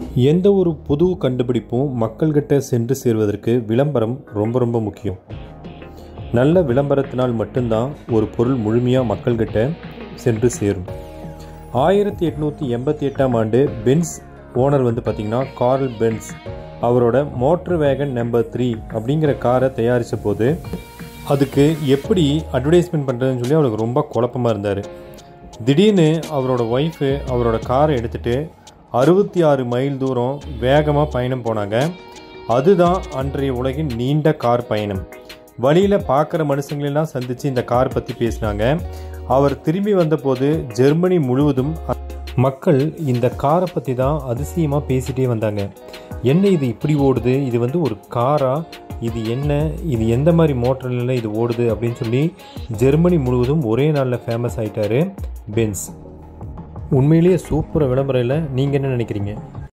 எந்த ஒரு புது கண்டுபிடிப்பும் மக்கள்கிட்ட சென்று சேர்வதற்கு விளம்பரம் ரொம்ப ரொம்ப முக்கியம் நல்ல விளம்பரத்தினால் மட்டும்தான் ஒரு பொருள் முழுமையாக மக்கள்கிட்ட சென்று சேரும் ஆயிரத்தி எட்நூற்றி எண்பத்தி எட்டாம் ஆண்டு பென்ஸ் ஓனர் வந்து பார்த்திங்கன்னா கார்ல் பென்ஸ் அவரோட மோட்டர் வேகன் நம்பர் த்ரீ அப்படிங்கிற காரை தயாரித்த போது அதுக்கு எப்படி அட்வர்டைஸ்மெண்ட் பண்ணுறதுன்னு சொல்லி அவருக்கு ரொம்ப குழப்பமாக இருந்தார் திடீர்னு அவரோட ஒய்ஃபு அவரோட காரை எடுத்துகிட்டு அறுபத்தி ஆறு மைல் தூரம் வேகமாக பயணம் போனாங்க அதுதான் அன்றைய உலகின் நீண்ட கார் பயணம் வழியில் பார்க்குற மனுஷங்களெல்லாம் சந்தித்து இந்த கார் பற்றி பேசினாங்க அவர் திரும்பி வந்தபோது ஜெர்மனி முழுவதும் மக்கள் இந்த காரை பற்றி தான் அதிசயமாக பேசிகிட்டே வந்தாங்க என்ன இது இப்படி ஓடுது இது வந்து ஒரு காரா இது என்ன இது எந்த மாதிரி மோட்டர்ல இது ஓடுது அப்படின்னு சொல்லி ஜெர்மனி முழுவதும் ஒரே நாளில் ஃபேமஸ் ஆயிட்டாரு பென்ஸ் உண்மையிலேயே சூப்பர் விளம்பரம் இல்லை நீங்கள் என்ன நினைக்கிறீங்க